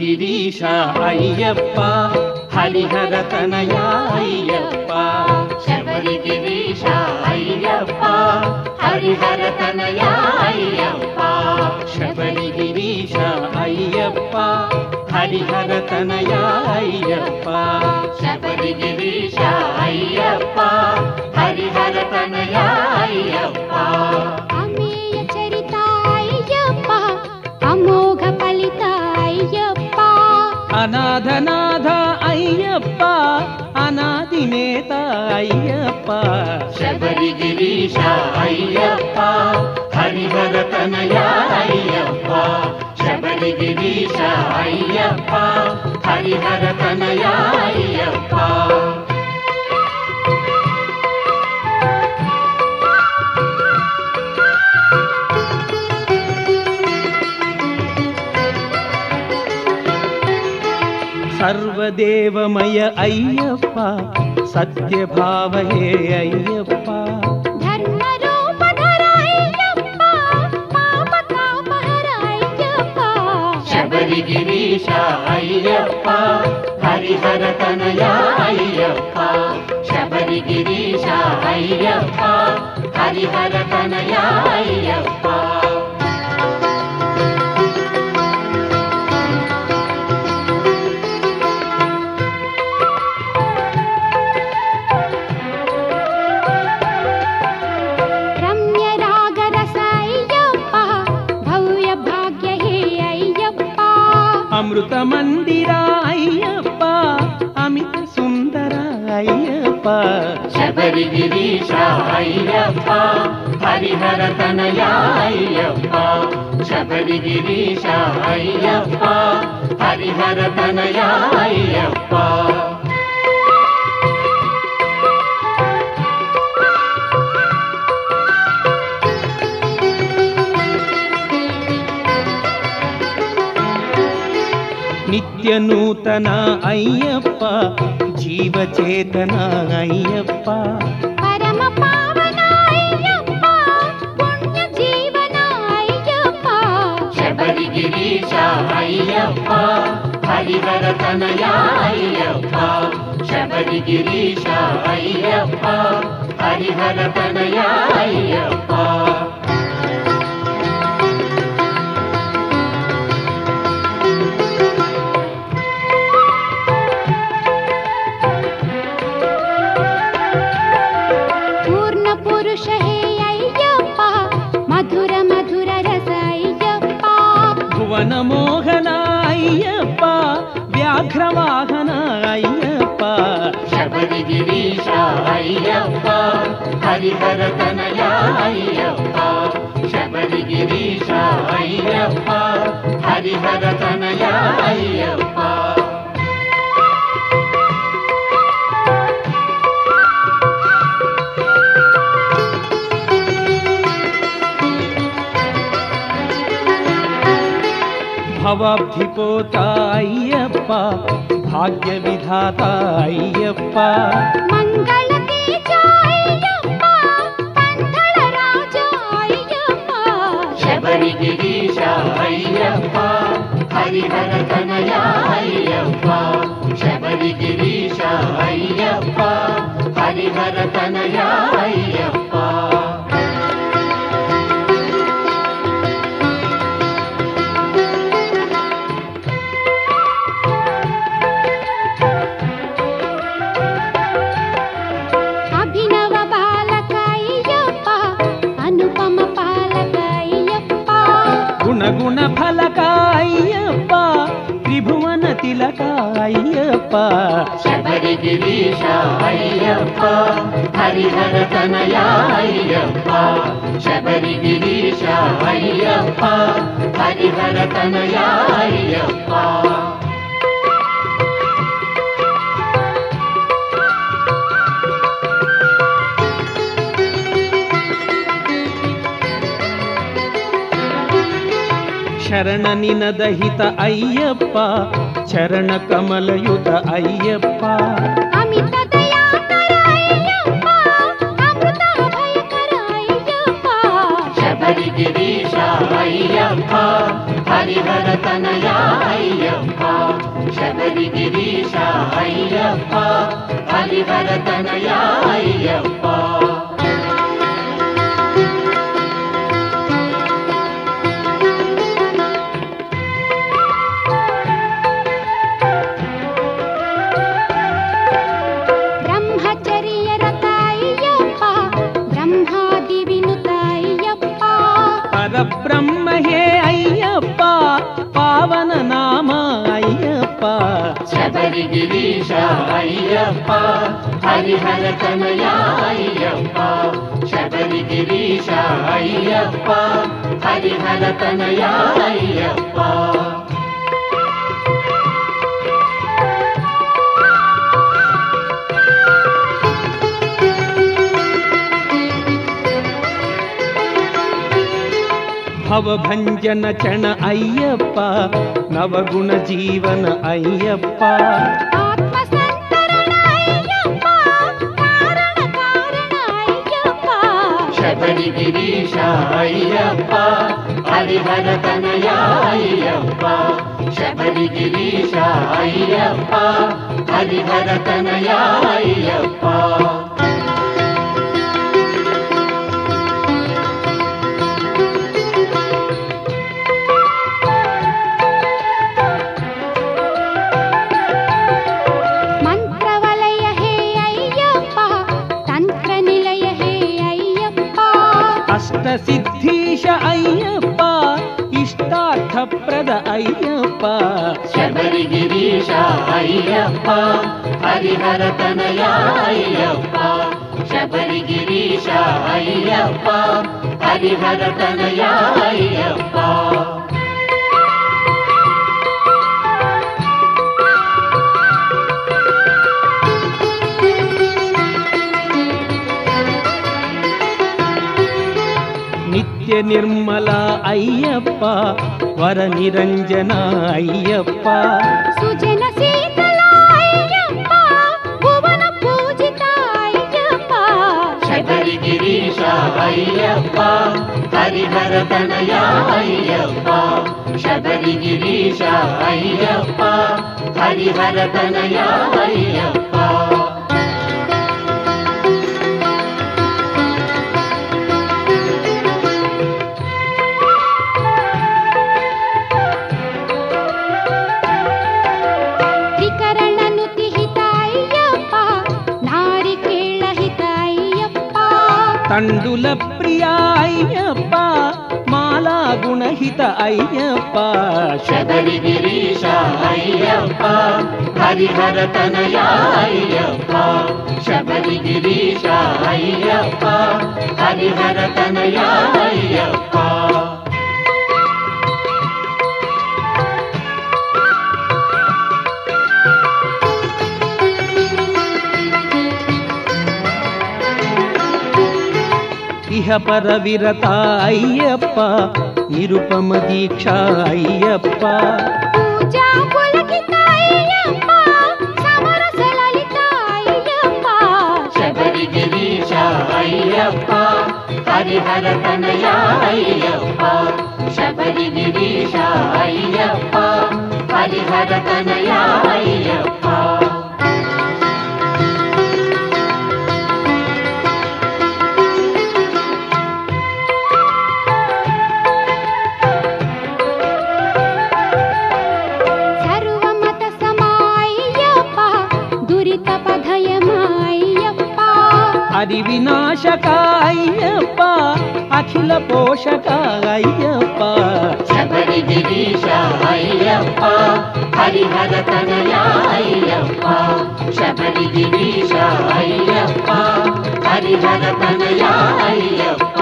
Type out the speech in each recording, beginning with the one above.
శబరిగిరీశ అయ్యప్ప హరిహర తనయ అయ్యప్ప శబరిగిరీశ అయ్యప్ప హరిహర తనయ అయ్యప్ప శబరిగిరీశ అయ్యప్ప హరిహర తనయ అయ్యప్ప శబరిగిరీశ అయ్యప్ప హరిహర తనయ అయ్యప్ప అమేయ చరిత అయ్యప్ప అమోఘ ఫలిత అయ్యప్ప అనాథనాథ అయ్యప్ప అనాదినేత అయ్యప్ప శబరిగిరీశ అయ్యప్ప హరిహర తనయ అయ్యప్ప శబరిగిరీశ అయ్యప్ప హరిహర తనయ అయ్యప్ప సర్వదేవమయ అయ్యప్ప సత్యభావహే అయ్యప్ప ధర్మరూపధర అయ్యప్ప పాపతాపహర అయ్యప్ప శబరిగిరీశ అయ్యప్ప హరిహర తనయ అయ్యప్ప శబరిగిరీశ అయ్యప్ప హరిహర తనయ అయ్యప్ప రమ్య రాగరస అయ్యప్ప భవ్య భాగ్య హే అయ్యప్ప అమృత మందిర అయ్యప్ప అమిత సుందర అయ్యప్ప శబరిగిరీశ అయ్యప్ప హరిహర తనయ అయ్యప్ప శబరిగిరీశ అయ్యప్ప హరిహర తనయ అయ్యప్ప నిత్య నూతన అయ్యప్ప జీవచేతన అయ్యప్ప పరమ పావన అయ్యప్ప పుణ్య జీవన అయ్యప్ప శబరిగిరీశ అయ్యప్ప హరిహర తనయ అయ్యప్ప శబరిగిరీశ అయ్యప్ప హరిహర తనయ అయ్యప్ప పూర్ణ పురుష హే అయ్యప్ప మధుర మధుర రస అయ్యప్ప భువన మోహన అయ్యప్ప వ్యాఘ్రవాహన అయ్యప్ప శబరిగిరీశ అయ్యప్ప హరిహర తనయ అయ్యప్ప శబరిగిరీశ అయ్యప్ప హరిహర తనయ అయ్యప్ప భవాబ్ధిపోత అయ్యప్ప భాగ్య విధాత అయ్యప్ప మంగళ తేజ అయ్యప్ప పంథళ రాజ అయ్యప్ప శబరిగిరీశ అయ్యప్ప హరిహర తనయ అయ్యప్ప శబరిగిరీశ అయ్యప్ప హరిహర తనయ అయ్యప్ప అభినవ బాలక అయ్యప్ప అనుపమ పాలక అయ్యప్ప గుణగుణ ఫలక అయ్యప్ప త్రిభువన తిలక అయ్యప్ప శబరిగిరీశ అయ్యప్ప హరిహర తనయ అయ్యప్ప శబరిగిరీశ అయ్యప్ప హరిహర తనయ అయ్యప్ప శరణ నినదహిత అయ్యప్ప చరణ కమలయుత అయ్యప్ప అమిత దయాకర అయ్యప్ప అమృత భయకర అయ్యప్ప శబరిగిరీశ అయ్యప్ప హరిహర తనయ అయ్యప్ప శబరిగిరీశ అయ్యప్ప హరిహర తనయ అయ్యప్ప బ్రహ్మచర్య రతాయ్యప్ప బ్రహ్మాది వినుతాయ్యప్ప పరబ్రహ్మ హే అయ్యప్ప పావన నామ అయ్యప్ప శబరిగిరీశ అయ్యప్ప హరిహర తనయ అయ్యప్ప శబరిగిరీశ అయ్యప్ప హరిహర తనయ అయ్యప్ప భవభంజన చణ అయ్యప్ప నవగుణ జీవన అయ్యప్ప ఆత్మ సంతరణ అయ్యప్ప కారణ కారణ అయ్యప్ప శబరిగిరీశ అయ్యప్ప హరిహర తనయ అయ్యప్ప శబరిగిరీశ అయ్యప్ప హరిహర తనయ అయ్యప్ప మంత్రవలయ హే అయ్యప్ప తంత్ర నిలయ హే అయ్యప్ప అష్ట సిద్ధీశ అయ్యప్ప ఇష్టార్థప్రద అయ్యప్ప శబరిగిరీశ అయ్యప్ప హరిహర తనయ అయ్యప్ప శబరిగిరీశ అయ్యప్ప హరిహర తనయ అయ్యప్ప నిత్య నిర్మల అయ్యప్ప వర నిరంజన అయ్యప్ప సుజన శీతల అయ్యప్ప భువన పూజిత అయ్యప్ప శబరిగిరీశ అయ్యప్ప హరిహర తనయ అయ్యప్ప శబరిగిరీశ అయ్యప్ప హరిహర తనయ అయ్యప్ప త్రికరణను తిహిత అయ్యప్ప నారికేళ హిత అయ్యప్ప తండుల ప్రియ అయ్యప్ప మాలా గుణహిత అయ్యప్ప శబరిగిరీశ అయ్యప్ప హరిహర తనయ అయ్యప్ప శబరిగిరీశ అయ్యప్ప హరిహర తనయ అయ్యప్ప ఇహ పర విరత అయ్యప్ప నిరుపమ దీక్ష అయ్యప్ప పూజా పులకిత అయ్యప్ప సమరస లలిత అయ్యప్ప శబరిగిరీశ అయ్యప్ప హరిహర తనయ అయ్యప్ప శబరిగిరీశ అయ్యప్ప హరిహర తనయ అయ్యప్ప సర్వమత సమాయ్యప్ప దురిత పధయమాయ్యప్ప హరి వినాశక అయ్యప్ప అఖిల పోషక అయ్యప్ప శబరిగిరీశ అయ్యప్ప హరిహర తనయ అయ్యప్ప శబరిగిరీశ అయ్యప్ప హరిహర తనయ అయ్యప్ప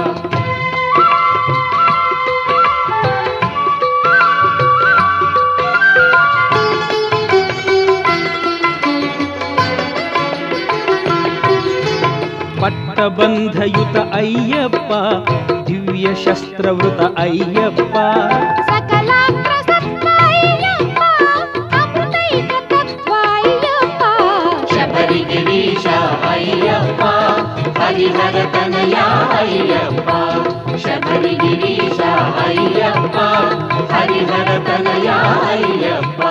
పట్టబంధయుత అయ్యప్ప దివ్య శస్త్రవృత అయ్యప్ప సకలాగ్ర సత్వ అయ్యప్ప అమృతైక తత్వ అయ్యప్ప శబరిగిరీశ అయ్యప్ప హరిహర తనయ అయ్యప్ప శబరి గిరీశ అయ్యప్ప హరిహర తనయ అయ్యప్ప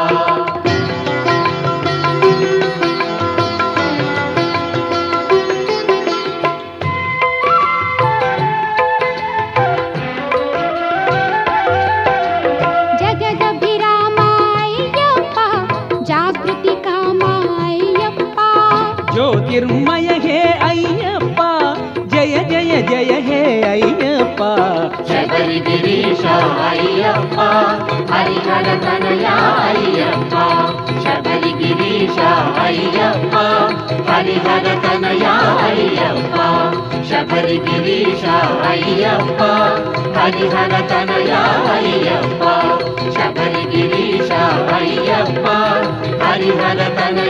జగదభిరామాయ్యప్ప జాగృతి కామాయ్యప్ప జ్యోతిర్మయ హే అయ్యప్ప జయ జయ జయ హే అయ్యప్ప శబరి గిరీశ అయ్యప్ప హరిహర తనయ అయ్యప్ప శబరి గిరీశ అయ్యప్ప హరిహర తనయ అయ్యప్ప శబరి గిరీశ అయ్యప్ప హరిహర తనయ అయ్యప్ప శబరి గిరీశ అయ్యప్ప హరిహర తనయ